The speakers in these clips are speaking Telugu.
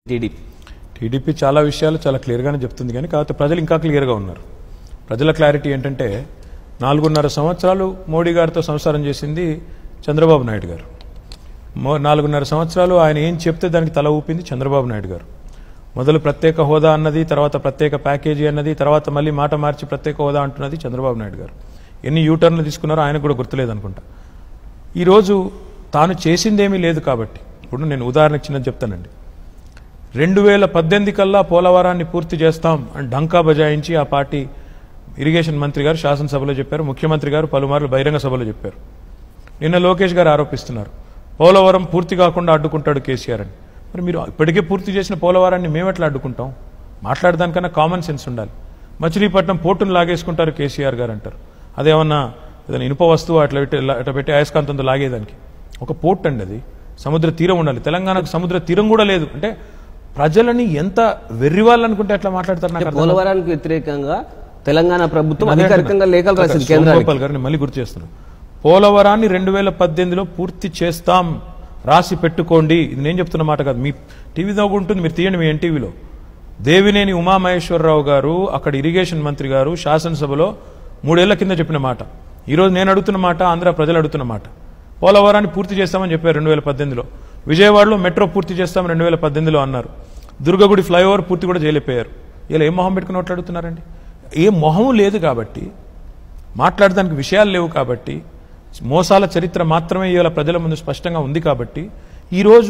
టీడీపీ టీడీపీ చాలా విషయాలు చాలా క్లియర్గానే చెప్తుంది కానీ కాకపోతే ప్రజలు ఇంకా క్లియర్గా ఉన్నారు ప్రజల క్లారిటీ ఏంటంటే నాలుగున్నర సంవత్సరాలు మోడీ గారితో సంసారం చేసింది చంద్రబాబు నాయుడు గారు మో- నాలుగున్నర సంవత్సరాలు ఆయన ఏం చెప్తే దానికి తల ఊపింది చంద్రబాబు నాయుడు గారు మొదలు ప్రత్యేక హోదా అన్నది తర్వాత ప్రత్యేక ప్యాకేజీ అన్నది తర్వాత మళ్ళీ మాట మార్చి ప్రత్యేక హోదా అంటున్నది చంద్రబాబు నాయుడు గారు ఎన్ని యూటర్న్లు తీసుకున్నారో ఆయనకు కూడా గుర్తులేదు అనుకుంటా ఈరోజు తాను చేసిందేమీ లేదు కాబట్టి ఇప్పుడు నేను ఉదాహరణకు చిన్నది చెప్తానండి రెండు వేల పద్దెనిమిది కల్లా పోలవరాన్ని పూర్తి చేస్తాం అని ఢంకా బజాయించి ఆ పార్టీ ఇరిగేషన్ మంత్రి గారు శాసనసభలో చెప్పారు ముఖ్యమంత్రి గారు పలుమార్లు బహిరంగ సభలో చెప్పారు నిన్న లోకేష్ గారు ఆరోపిస్తున్నారు పోలవరం పూర్తి కాకుండా అడ్డుకుంటాడు కేసీఆర్ అని మరి మీరు ఇప్పటికే పూర్తి చేసిన పోలవరాన్ని మేము ఎట్లా అడ్డుకుంటాం మాట్లాడడానికన్నా కామన్ సెన్స్ ఉండాలి మచిలీపట్నం పోర్టును లాగేసుకుంటారు కేసీఆర్ గారు అంటారు అదేమన్నా ఏదైనా ఇనుప వస్తువు అట్లా పెట్టి అట్లా పెట్టి అయస్కాంతంతో లాగేదానికి ఒక పోర్ట్ అండి అది సముద్ర తీరం ఉండాలి తెలంగాణకు సముద్ర తీరం కూడా లేదు అంటే ప్రజలని ఎంత వెర్రివాళ్ళనుకుంటే అట్లా మాట్లాడతారు నాకు అర్థం కాదు. పోలవరానికి వ్యతిరేకంగా తెలంగాణ ప్రభుత్వం అదే అధికారికంగా అంటున్నా. లేఖలు రాసింది సోమ్ కేంద్రానికి గోపాల్ గారిని మళ్ళీ గుర్తు చేస్తున్నాను పోలవరాన్ని రెండు వేల పద్దెనిమిదిలో పూర్తి చేస్తాం రాసి పెట్టుకోండి ఇది నేను చెప్తున్న మాట కాదు మీ టీవీలో కూడా ఉంటుంది మీరు తీయండి మీ ఎన్టీవీలో దేవినేని ఉమామహేశ్వరరావు గారు అక్కడ ఇరిగేషన్ మంత్రి గారు శాసనసభలో మూడేళ్ల కింద చెప్పిన మాట ఈరోజు నేను అడుగుతున్న మాట ఆంధ్ర ప్రజలు అడుగుతున్న మాట పోలవరాన్ని పూర్తి చేస్తామని చెప్పారు రెండు వేల పద్దెనిమిదిలో విజయవాడలో మెట్రో పూర్తి చేస్తాం రెండు వేల పద్దెనిమిదిలో అన్నారు దుర్గగుడి ఫ్లైఓవర్ పూర్తి కూడా చేయలేకపోయారు ఇలా ఏం మొహం పెట్టుకుని మాట్లాడుతున్నారండి ఏ మొహం లేదు కాబట్టి మాట్లాడడానికి విషయాలు లేవు కాబట్టి మోసాల చరిత్ర మాత్రమే ఇవాళ ప్రజల ముందు స్పష్టంగా ఉంది కాబట్టి ఈరోజు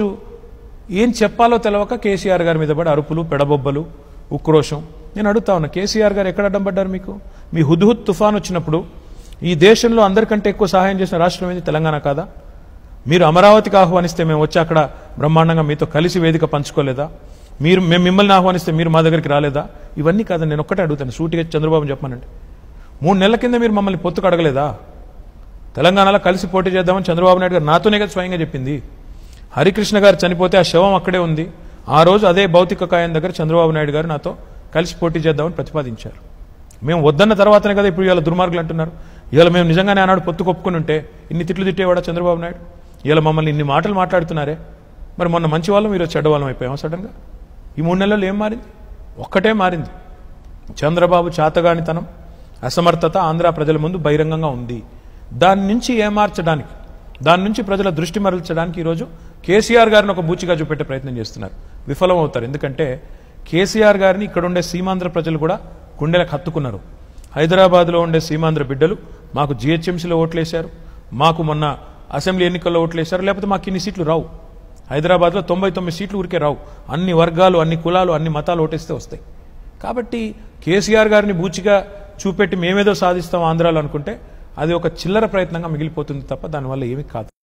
ఏం చెప్పాలో తెలవక కేసీఆర్ గారి మీద పడి అరుపులు పెడబొబ్బలు ఉక్రోషం నేను అడుగుతా ఉన్నా కేసీఆర్ గారు ఎక్కడ అడ్డం పడ్డారు మీకు మీ హుద్హుద్ తుఫాన్ వచ్చినప్పుడు ఈ దేశంలో అందరికంటే ఎక్కువ సహాయం చేసిన రాష్ట్రం ఏది తెలంగాణ కాదా మీరు అమరావతికి ఆహ్వానిస్తే మేము వచ్చి అక్కడ బ్రహ్మాండంగా మీతో కలిసి వేదిక పంచుకోలేదా మీరు మేము మిమ్మల్ని ఆహ్వానిస్తే మీరు మా దగ్గరికి రాలేదా ఇవన్నీ కాదని నేను ఒక్కటే అడుగుతాను సూటిగా చంద్రబాబు చెప్పమనండి మూడు నెలల కింద మీరు మమ్మల్ని పొత్తుకు అడగలేదా తెలంగాణలో కలిసి పోటీ చేద్దామని చంద్రబాబు నాయుడు గారు నాతోనే కదా స్వయంగా చెప్పింది హరికృష్ణ గారు చనిపోతే ఆ శవం అక్కడే ఉంది ఆ రోజు అదే భౌతిక కాయం దగ్గర చంద్రబాబు నాయుడు గారు నాతో కలిసి పోటీ చేద్దామని ప్రతిపాదించారు మేము వద్దన్న తర్వాతనే కదా ఇప్పుడు ఇవాళ దుర్మార్గులు అంటున్నారు ఇవాళ మేము నిజంగానే ఆనాడు పొత్తు కొప్పుకుని ఉంటే ఇన్ని తిట్లు తిట్టేవాడా చంద్రబాబు నాయుడు ఇవాళ మమ్మల్ని ఇన్ని మాటలు మాట్లాడుతున్నారే మరి మొన్న మంచి వాళ్ళం ఈరోజు చెడ్డవాళ్ళం అయిపోయాం సడన్గా ఈ మూడు నెలల్లో ఏం మారింది ఒక్కటే మారింది చంద్రబాబు చాతగానితనం అసమర్థత ఆంధ్ర ప్రజల ముందు బహిరంగంగా ఉంది దాని నుంచి ఏమార్చడానికి దాని నుంచి ప్రజల దృష్టి మరల్చడానికి ఈరోజు కేసీఆర్ గారిని ఒక బూచిగా చూపెట్టే ప్రయత్నం చేస్తున్నారు విఫలం అవుతారు ఎందుకంటే కేసీఆర్ గారిని ఇక్కడ ఉండే సీమాంధ్ర ప్రజలు కూడా గుండెలకు హత్తుకున్నారు హైదరాబాద్లో ఉండే సీమాంధ్ర బిడ్డలు మాకు జిహెచ్ఎంసీలో ఓట్లేశారు మాకు మొన్న అసెంబ్లీ ఎన్నికల్లో ఓట్లేశారు లేకపోతే మాకు ఇన్ని సీట్లు రావు హైదరాబాద్లో తొంభై తొమ్మిది సీట్లు ఊరికే రావు అన్ని వర్గాలు అన్ని కులాలు అన్ని మతాలు ఓటేస్తే వస్తాయి కాబట్టి కేసీఆర్ గారిని బూచిగా చూపెట్టి మేమేదో సాధిస్తాం ఆంధ్రాలో అనుకుంటే అది ఒక చిల్లర ప్రయత్నంగా మిగిలిపోతుంది తప్ప దానివల్ల ఏమీ కాదు